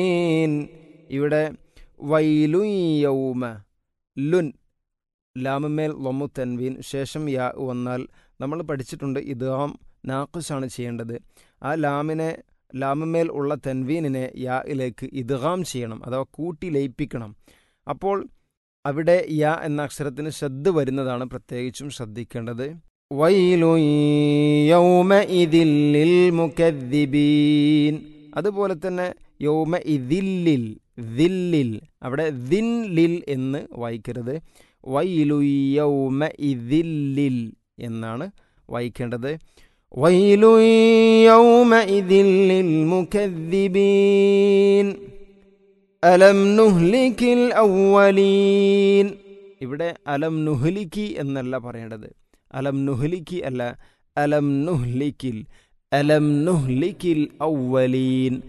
ഇവിടെ വൈലു യൗമ ലുൻ ലാമമേൽ ലൊമു തൻവീൻ ശേഷം യാ വന്നാൽ നമ്മൾ പഠിച്ചിട്ടുണ്ട് ഇദ്ഗാം നാഖുസാണ് ചെയ്യേണ്ടത് ആ ലാമിനെ ലാമമേൽ ഉള്ള തൻവീനിനെ യായിലേക്ക് ഇദ്ഗാം ചെയ്യണം അഥവാ കൂട്ടി ലയിപ്പിക്കണം അപ്പോൾ അവിടെ യ എന്ന അക്ഷരത്തിന് ശ്രദ്ധ വരുന്നതാണ് പ്രത്യേകിച്ചും ശ്രദ്ധിക്കേണ്ടത് വൈലു യൗമഇദിൽ ലിൽ മുകദ്ദിബീൻ അതുപോലെ തന്നെ യൗമ ഇദില്ലിൽ ദില്ലിൽ അവിടെ ദിൻ ലിൽ എന്ന് വായിക്കരുത് വൈലു യൗമ ഇദില്ലിൽ എന്നാണ് വായിക്കേണ്ടത് വൈലു യൗമ ഇദില്ലിൽ മുകദ്ദിബീൻ അലം നുഹ്ലിക്കിൽ ഔവലീൻ ഇവിടെ അലം നുഹ്ലിക്കി എന്നല്ല പറയേണ്ടത് അലം നുഹ്ലിക്കി അല്ല അലം നുഹ്ലിക്കിൽ അലം നുഹ്ലിക്കിൽ ഔവലീൻ